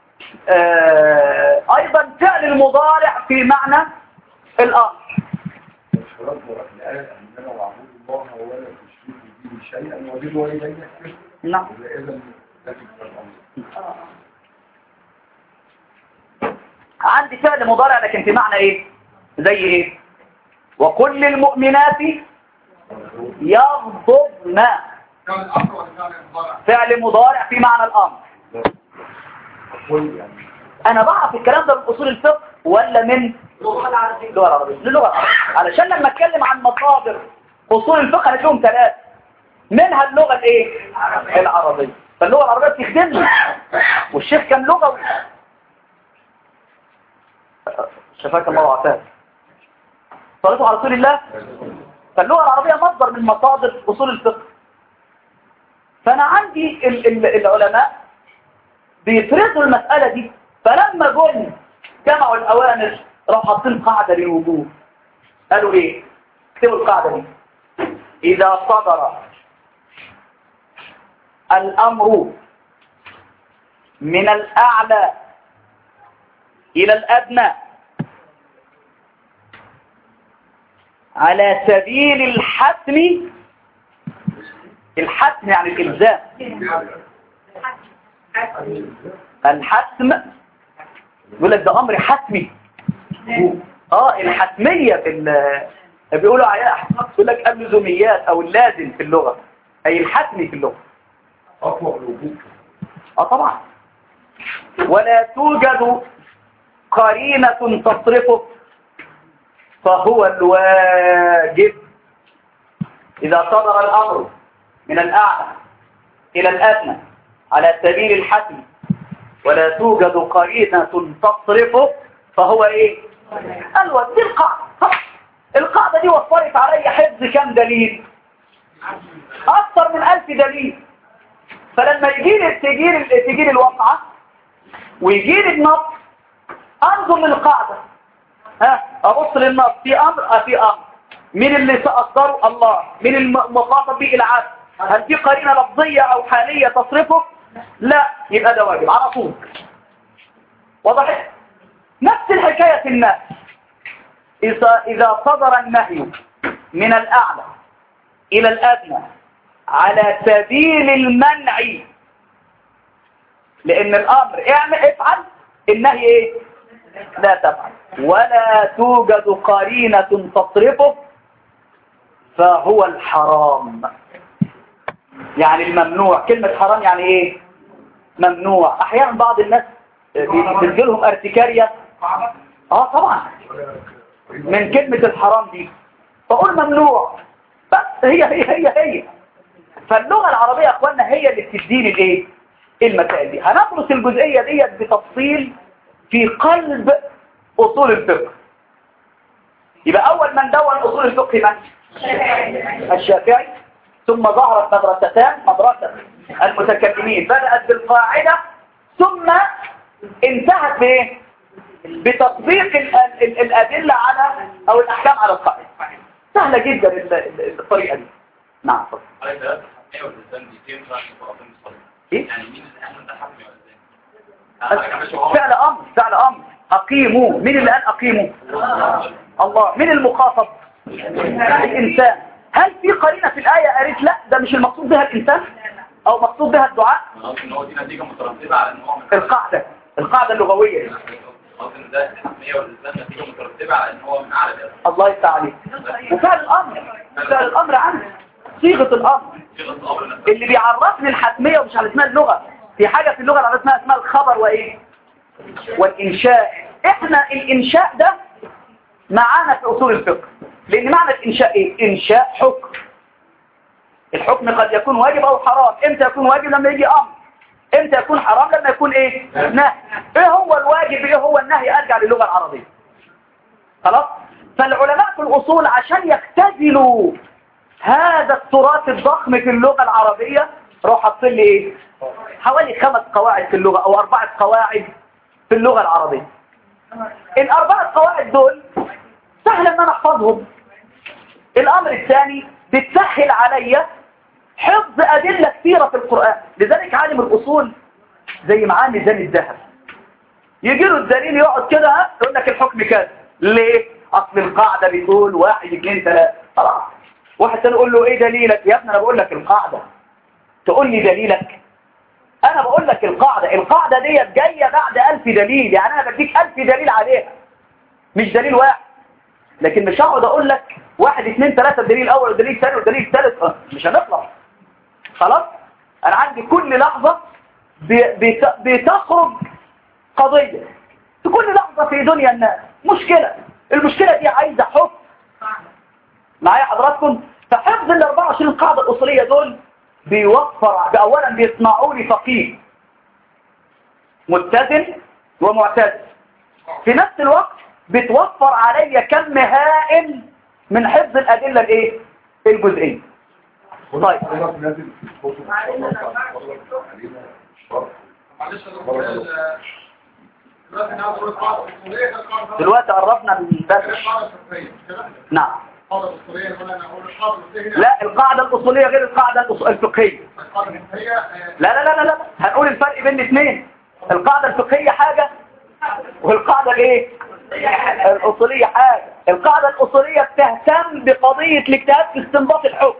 آه، ايضا فعل المضارع في معنى الامر رب الآية أننا وعبود الله ولا تشركوا به شيئا وبالوالدين إحسانا نعم إذا إذا لكن الأمر عندي فعل مضارع لكن في معنى ايه زي ايه وكل للمؤمنات يغضبن كان الأمر ولا كان المضارع؟ فعل مضارع في معنى الامر قل يعني انا بعرف الكلام ده من اصول الفقه ولا من اللغه العربيه اللغه العربيه للغه العربيه علشان لما اتكلم عن مصادر اصول الفقه هنلاقيهم ثلاث منها اللغه الايه العربيه فاللغه العربيه بتخدمنا والشيخ كان لغوي شفاك الله وعافاك صليتوا على رسول الله فاللغه العربيه مصدر من مصادر اصول الفقه فانا عندي ال ال العلماء بيفرضوا المسألة دي فلما جم جمعوا الأوامر راحوا حاطين قاعدة للوجوب قالوا ايه اكتبوا القاعدة دي إذا صدر الأمر من الأعلى إلى الأدنى على سبيل الحتم الحتم يعني الإلزام الحتم يقول لك ده امر حتمي اه الحتمية في ال بيقولوا عليها يقول لك اللزوميات او اللازم في اللغة اي الحتمي في اللغة أطلق الوجود اه طبعا ولا توجد قرينة تصرفه فهو الواجب إذا صدر الأمر من الأعلى إلى الأدنى على سبيل الحتم ولا توجد قرينة تصرفه فهو إيه؟ الوجه دي القاعدة خلاص. القاعدة دي وفرت علي حفظ كم دليل أكثر من ألف دليل فلما يجي لي تجي لي تجي لي الواقعة ويجي لي النص انظر للقاعدة ها ابص للنص في امر اه في امر مين اللي سأصدره الله مين المخاطب به العبد هل في قرينة لفظية او حالية تصرفه لا يبقى ده واجب على طول واضح نفس الحكاية في النهي إذا إذا صدر النهي من الأعلى إلى الأدنى على سبيل المنع لان الامر اعمل افعل النهي ايه لا تفعل ولا توجد قرينة تصرفه فهو الحرام يعني الممنوع كلمة حرام يعني ايه ممنوع احيانا بعض الناس بينزلهم ارتكارية اه طبعا من كلمة الحرام دي فقول ممنوع بس هي هي هي هي فاللغة العربية يا اخوانا هي اللي بتديني الايه المسائل دي هندرس الجزئية ديت بتفصيل في قلب اصول الفقه يبقى اول من دون اصول الفقه من الشافعي ثم ظهرت مدرستان مدرسة المتكلمين بدأت بالقاعدة ثم انتهت بايه بتطبيق ال ال الأدلة على أو الأحكام على القاعدة سهلة جدا ال- ال- الطريقة دي نعم اتفضل. على ثلاثة حقيقة والإنسان دي كيف راح يفرقون الصلاة إيه؟ يعني مين الأهم ده حكم والإنسان فعل أمر فعل أمر أقيموا مين اللي قال أقيموا الله مين المخاطب الإنسان هل في قرينة في الآية قالت لا ده مش المقصود بها الإنسان أو مقصود بها الدعاء قصدي إن هو دي نتيجة مترتبة على إن هو من القاعدة القاعدة اللغوية دي. قصدي إن ده الحكمية والإنسان نتيجة مترتبة على إن هو من أعلى الأسباب الله يفتح عليك وفعل الأمر فعل الأمر عنه صيغة الأمر صيغة الأمر نفسها اللي بيعرفني الحتمية ومش على اسمها اللغة في حاجة في اللغة العربية اسمها اسمها الخبر وإيه والإنشاء إحنا الإنشاء ده معانا في أصول الفقه لأن معنى الإنشاء إيه إنشاء حكم الحكم قد يكون واجب أو حرام إمتى يكون واجب لما يجي أمر إمتى يكون حرام لما يكون إيه نهي إيه هو الواجب إيه هو النهي أرجع للغة العربية خلاص فالعلماء في الأصول عشان يختزلوا هذا التراث الضخم في اللغة العربية راح حاطين لي ايه حوالي خمس قواعد في اللغة او اربعة قواعد في اللغة العربية الاربعة قواعد دول سهل ان انا احفظهم الامر الثاني بتسهل عليا حفظ ادلة كثيرة في القرآن لذلك عالم الاصول زي معاه ميزان الذهب يجي له الدليل يقعد كده ها، يقول لك الحكم كذا ليه اصل القاعدة بتقول واحد اثنين ثلاثة خلاص واحد تاني يقول له ايه دليلك يا ابني انا بقول لك القاعدة تقول لي دليلك انا بقول لك القاعدة القاعدة ديت جاية بعد الف دليل يعني انا بديك الف دليل عليها مش دليل واحد لكن مش هقعد اقول لك واحد اثنين ثلاثة الدليل الاول والدليل الثاني والدليل الثالث آه، مش هنخلص خلاص انا عندي كل لحظة بي- بت- بتخرج قضية في كل لحظة في دنيا الناس مشكلة المشكلة دي عايزة حكم معايا حضراتكم فحفظ ال 24 قاعدة الأصولية دول بيوفر أولا بيصنعوا لي فقيه متزن ومعتدل في نفس الوقت بتوفر عليا كم هائل من حفظ الأدلة الايه الجزئية طيب. حضرتك نازل في الكتب علينا الشرح معلش يا دكتور ال- دلوقتي انا عاوز اقول قاعده اصوليه القاعده دلوقتي قربنا من الدرس القاعده الفقهيه كده نعم القاعده الاصوليه ولا انا اقول القاعده الفقهيه لا القاعدة الأصولية غير القاعدة الأص- الفقهية القاعده الفقهيه آه، لا لا لا لا لا هنقول الفرق بين الاثنين القاعدة الفقهية حاجة والقاعدة الايه الأصولية حاجة القاعدة الأصولية بتهتم بقضية الاجتهاد في استنباط الحكم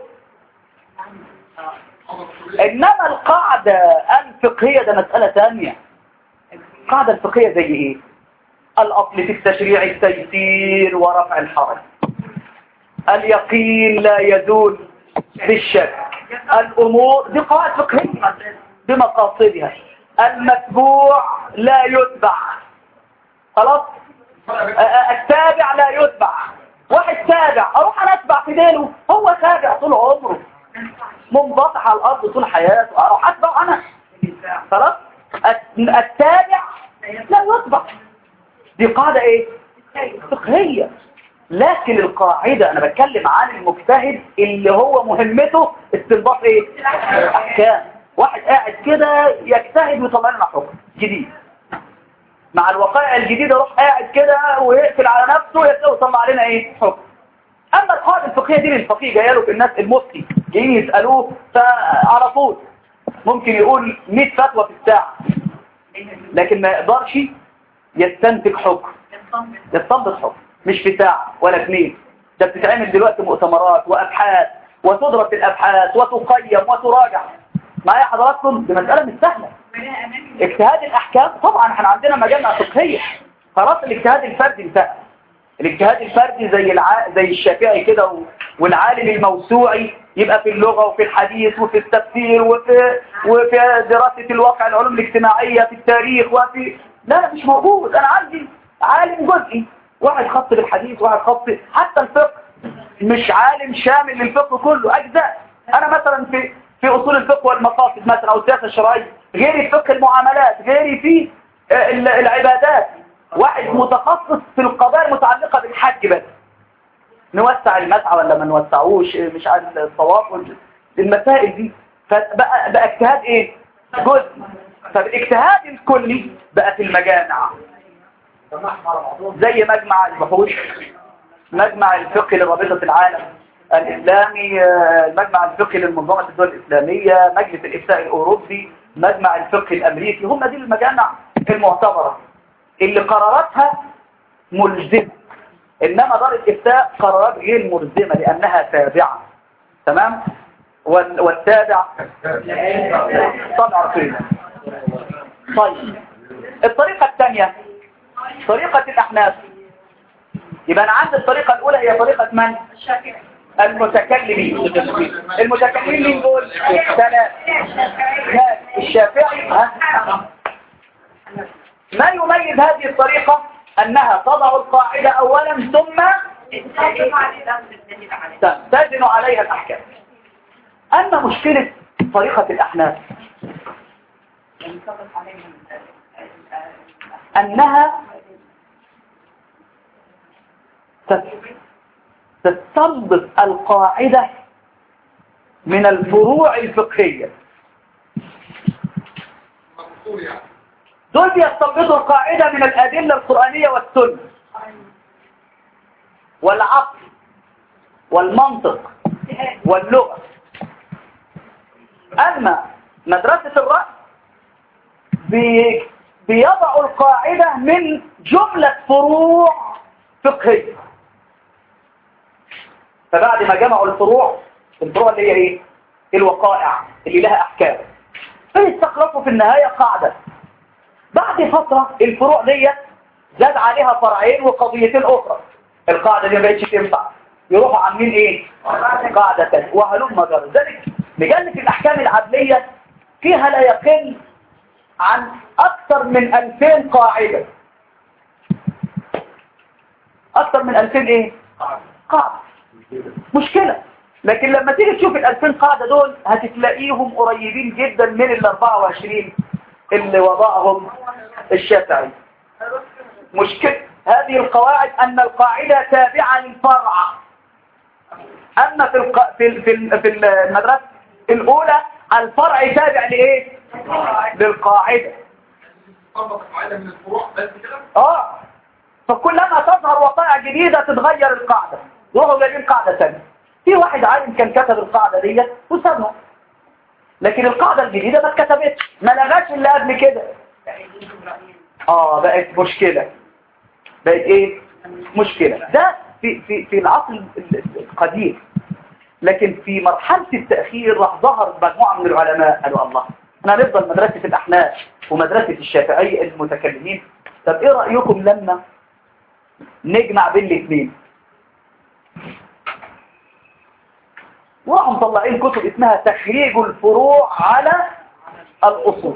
إنما القاعدة الفقهية ده مسألة ثانية القاعدة الفقهية زي إيه الأصل في التشريع التيسير ورفع الحرج اليقين لا يزول بالشك الأمور دي قواعد فقهية بمقاصدها المتبوع لا يتبع خلاص أ- أ- التابع لا يتبع واحد تابع اروح انا اتبع في دينه هو تابع طول عمره منبطح على الارض طول حياته اروح اتبع انا خلاص الت- التابع لا يتبع دي قاعدة ايه فقهية لكن القاعدة انا بتكلم عن المجتهد اللي هو مهمته استنباط ايه احكام واحد قاعد كده يجتهد ويطلع لنا حكم جديد مع الوقائع الجديدة يروح قاعد كده ويقفل على نفسه يبدأ يطلع علينا ايه حكم اما القاعدة الفقهية دي للفقيه جايه له في الناس المفتي جايين يسألوه فعلى طول ممكن يقول 100 فتوى في الساعة لكن ما يقدرش يستنتج حكم يستنبط حكم مش في ساعة ولا اثنين ده بتتعمل دلوقتي مؤتمرات وابحاث وتدرس الابحاث وتقيم وتراجع معايا حضراتكم دي مسألة مش سهلة اجتهاد الأحكام طبعا احنا عندنا مجامع فقهية خلاص الاجتهاد الفردي انتهى الاجتهاد الفردي زي الع... زي الشافعي كده و... والعالم الموسوعي يبقى في اللغة وفي الحديث وفي التفسير وفي وفي دراسة الواقع العلوم الاجتماعية في التاريخ وفي لا لا مش موجود انا عندي عالم جزئي واحد خط بالحديث واحد خط حتى الفقه مش عالم شامل للفقه كله اجزاء انا مثلا في في اصول الفقه والمقاصد مثلا او السياسه الشرعيه غيري في فقه المعاملات غيري في آه، ال- العبادات واحد متخصص في القضايا المتعلقه بالحج بس نوسع المسعى ولا ما نوسعوش آه، مش عن الطواف وال- المسائل دي فبقى بقى اجتهاد ايه جزء فالاجتهاد الكلي بقى في المجامع زي مجمع البحوث مجمع الفقه لرابطة العالم الإسلامي آه، المجمع الفقهي للمنظمة الدول الإسلامية مجلس الإفتاء الأوروبي مجمع الفقه الأمريكي هم دي المجامع المعتبرة اللي قراراتها ملزمة إنما دار الإفتاء قرارات غير ملزمة لأنها تابعة تمام وال- والتابع طبع رسول الله طيب الطريقة الثانية طريقة الأحناف يبقى أنا عندي الطريقة الأولى هي طريقة من؟ المتكلمين المتكلمين مين دول؟ ثلاث ثلاث. الشافعي ها؟ ما يميز هذه الطريقة أنها تضع القاعدة أولا ثم تستدن عليها الأحكام أما مشكلة طريقة الأحناف أنها تت- تستنبط القاعدة من الفروع الفقهية دول بيستنبطوا القاعدة من الأدلة القرآنية والسنة والعقل والمنطق واللغة أما مدرسة الرأي بي- بيضع القاعدة من جملة فروع فقهية فبعد ما جمعوا الفروع الفروع اللي هي ايه الوقائع اللي لها احكام فيستخلصوا في النهاية قاعدة بعد فترة الفروع دي زاد عليها فرعين وقضيتين اخرى القاعدة دي ما بقتش تنفع يروحوا عاملين ايه قاعدة تانية وهلم جرى ذلك مجلة الاحكام العدلية فيها لا يقل عن اكثر من 2000 قاعدة اكثر من 2000 ايه قاعدة مشكلة لكن لما تيجي تشوف ال 2000 قاعدة دول هتلاقيهم قريبين جدا من ال 24 اللي وضعهم الشافعي مشكلة هذه القواعد أن القاعدة تابعة للفرع أما في الق... في ال- في ال- في المدرسة الأولى الفرع تابع لإيه؟ للقاعدة طبق قاعدة من الفروع بس كده اه فكلما تظهر وقائع جديدة تتغير القاعدة وهو جايبين قاعدة ثانية في واحد عالم كان كتب القاعدة ديت وسابها لكن القاعدة الجديدة ما اتكتبتش ما لغاش اللي قبل كده اه بقت مشكلة بقت ايه مشكلة ده في في في العصر ال- ال- القديم لكن في مرحلة التأخير راح ظهر مجموعة من العلماء قالوا الله احنا هنفضل مدرسة الأحناف ومدرسة الشافعية المتكلمين طب ايه رأيكم لما نجمع بين الاثنين وراحوا مطلعين كتب اسمها تخريج الفروع على الأصول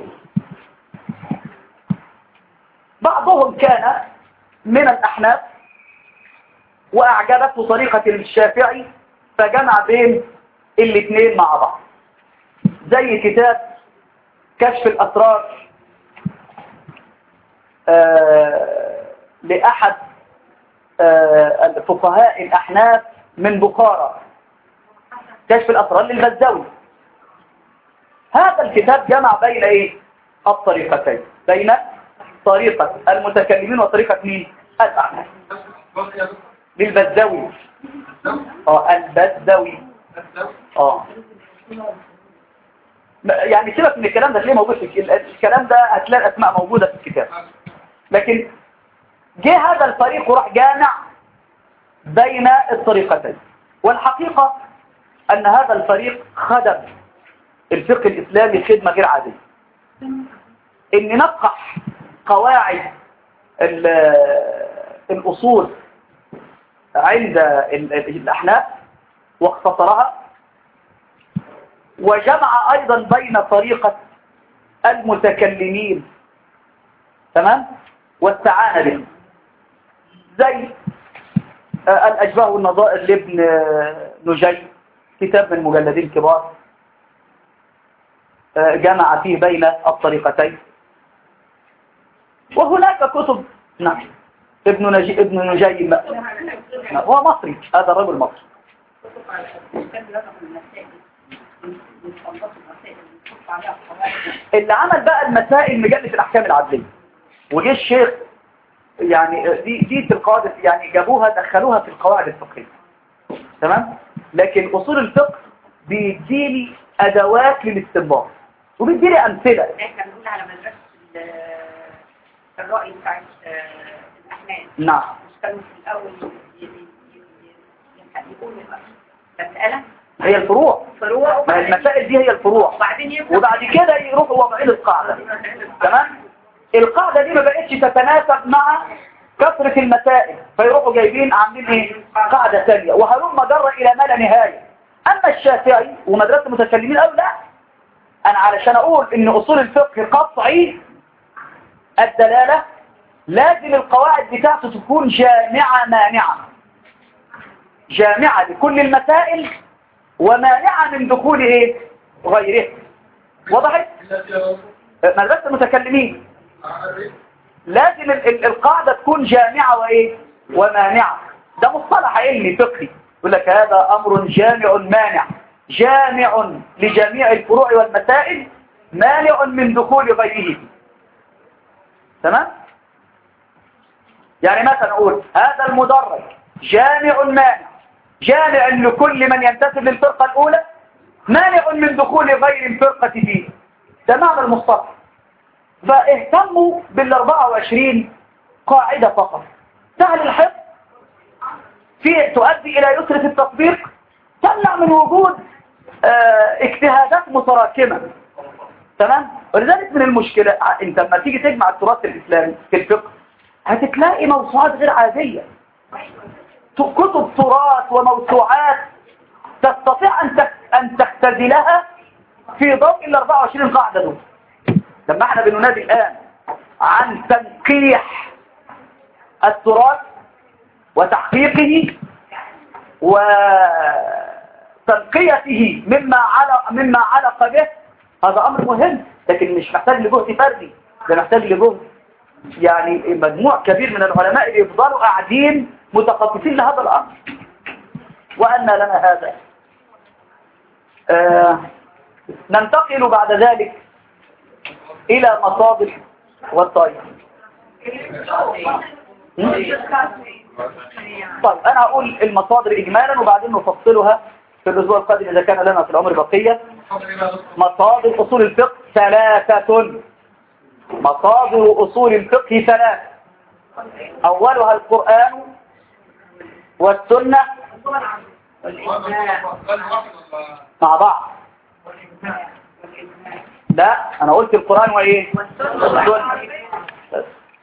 بعضهم كان من الأحناف وأعجبته طريقة الشافعي فجمع بين الاثنين مع بعض زي كتاب كشف الأسرار آه لأحد آه الفقهاء الأحناف من بخارى كشف الأسرار للبزاوي هذا الكتاب جمع بين ايه الطريقتين بين طريقة المتكلمين وطريقة مين الأحناف بس يا دكتور للبزاوي الدم اه البزاوي الدم اه م- يعني سيبك من الكلام ده هتلاقيه موجود في الك- الكلام ده هتلاقي الاسماء موجودة في الكتاب لكن جه هذا الفريق وراح جامع بين الطريقتين والحقيقة أن هذا الفريق خدم الفقه الإسلامي خدمة غير عادية إن نفقح قواعد ال- الأصول عند ال- ال- الأحناف واختصرها وجمع أيضا بين طريقة المتكلمين تمام واستعان به زي آه، الأشباه والنظائر لابن آه، نجي كتاب من مجلدين كبار آه، جمع فيه بين الطريقتين وهناك كتب نعم ابن نجي ابن نجي نعم، هو مصري هذا الرجل مصري اللي عمل بقى المسائل مجلة الأحكام العدلية وجه الشيخ يعني دي دي في القواعد يعني جابوها دخلوها في القواعد الفقهية تمام لكن أصول الفقه بيديني أدوات للاستنباط وبيديني أمثلة احنا بنقول على مدرسة ال- الرأي بتاع آه، الأحناف نعم مش كانوا في الأول ي- ي- ي- ي- يقولوا مسألة هي الفروع فروع ما هي المسائل دي هي الفروع وبعدين يبقى وبعد كده يروحوا وضعين القاعدة تمام القاعدة دي ما بقتش تتناسب مع كثرة المسائل فيروحوا جايبين عاملين ايه قاعدة ثانية وهلم جر الى ما لا نهاية اما الشافعي ومدرسة المتكلمين قالوا لا انا علشان اقول ان اصول الفقه قطعي الدلالة لازم القواعد بتاعته تكون جامعة مانعة جامعة لكل المسائل ومانعة من دخول ايه غيره وضحت مدرسة المتكلمين لازم ال- ال- القاعدة تكون جامعة وإيه ومانعة ده مصطلح علمي فقهي يقول لك هذا أمر جامع مانع جامع لجميع الفروع والمسائل مانع من دخول غيره تمام يعني مثلا أقول هذا المدرج جامع مانع جامع لكل من ينتسب للفرقة الأولى مانع من دخول غير الفرقة فيه ده معنى المصطلح فاهتموا بال 24 قاعدة فقط سهل الحفظ في تؤدي إلى يسر في التطبيق تمنع من وجود آه، اجتهادات متراكمة تمام ولذلك من المشكلة ع- انت لما تيجي تجمع التراث الإسلامي في الفقه هتتلاقي موسوعات غير عادية ت- كتب تراث وموسوعات تستطيع أن تك- أن تختزلها في ضوء ال 24 قاعدة دول لما احنا بننادي الآن عن تنقيح التراث وتحقيقه وتنقيته مما علق مما علق به هذا أمر مهم لكن مش محتاج لجهد فردي ده محتاج لجهد يعني مجموع كبير من العلماء اللي يفضلوا قاعدين متخصصين لهذا الأمر وأن لنا هذا آه ننتقل بعد ذلك إلى مصادر والطائف طيب أنا هقول المصادر إجمالا وبعدين نفصلها في الأسبوع القادم إذا كان لنا في العمر بقية مصادر أصول الفقه ثلاثة مصادر أصول الفقه ثلاثة أولها القرآن والسنة مع بعض لا أنا قلت القرآن وإيه والسنة بس.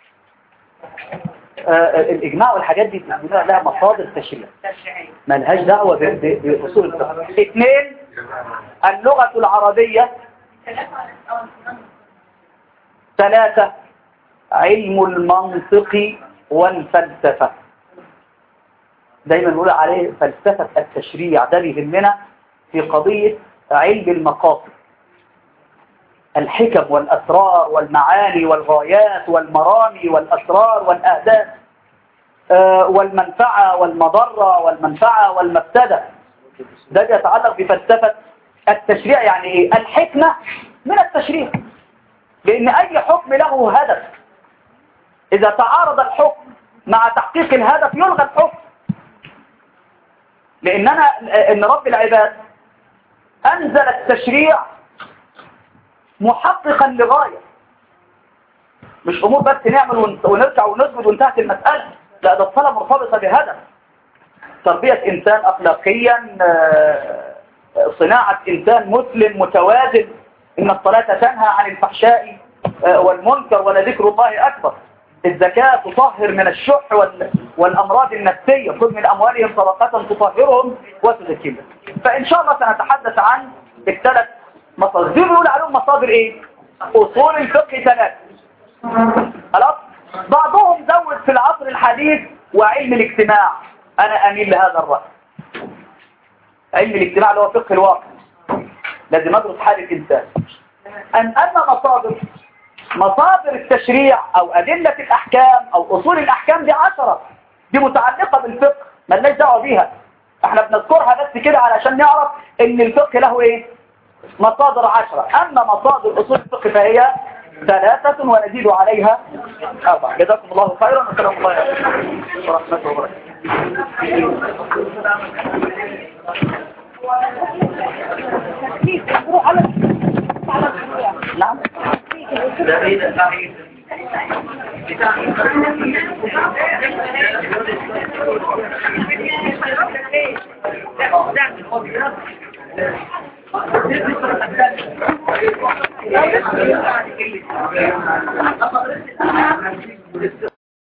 آه، الإجماع والحاجات دي بنقول لها مصادر تشريع ملهاش دعوة ب- ب- بأصول الفقه اثنين اللغة العربية ثلاثة علم المنطق والفلسفة دايما نقول عليه فلسفة التشريع ده بيهمنا في قضية علم المقاصد الحكم والأسرار والمعاني والغايات والمرامي والأسرار والأهداف آه، والمنفعة والمضرة والمنفعة والمفسدة ده يتعلق بفلسفة التشريع يعني ايه الحكمة من التشريع لأن أي حكم له هدف إذا تعارض الحكم مع تحقيق الهدف يلغى الحكم لأننا إن رب العباد أنزل التشريع محققا لغاية مش أمور بس نعمل ون- ونرجع ونسجد وانتهت المسألة لا ده الصلاة مرتبطة بهدف تربية إنسان أخلاقيا آه، صناعة إنسان مسلم متوازن إن الصلاة تنهى عن الفحشاء آه، والمنكر ولذكر الله أكبر الزكاة تطهر من الشح وال- والأمراض النفسية خذ من أموالهم صدقة تطهرهم وتزكيهم فإن شاء الله سنتحدث عن الثلاث مصادر دي بيقول عليهم مصادر إيه؟ أصول الفقه ثلاثة خلاص بعضهم زود في العصر الحديث وعلم الاجتماع أنا أميل لهذا الرأي علم الاجتماع اللي هو فقه الواقع لازم أدرس حال الإنسان أن أن مصادر مصادر التشريع أو أدلة الأحكام أو أصول الأحكام دي عشرة دي متعلقة بالفقه ملناش دعوة بيها احنا بنذكرها بس كده علشان نعرف ان الفقه له ايه مصادر عشرة اما مصادر اصول الفقه فهي ثلاثة ونزيد عليها اربعة جزاكم الله خيرا والسلام الله عليكم ورحمة الله وبركاته نعم لا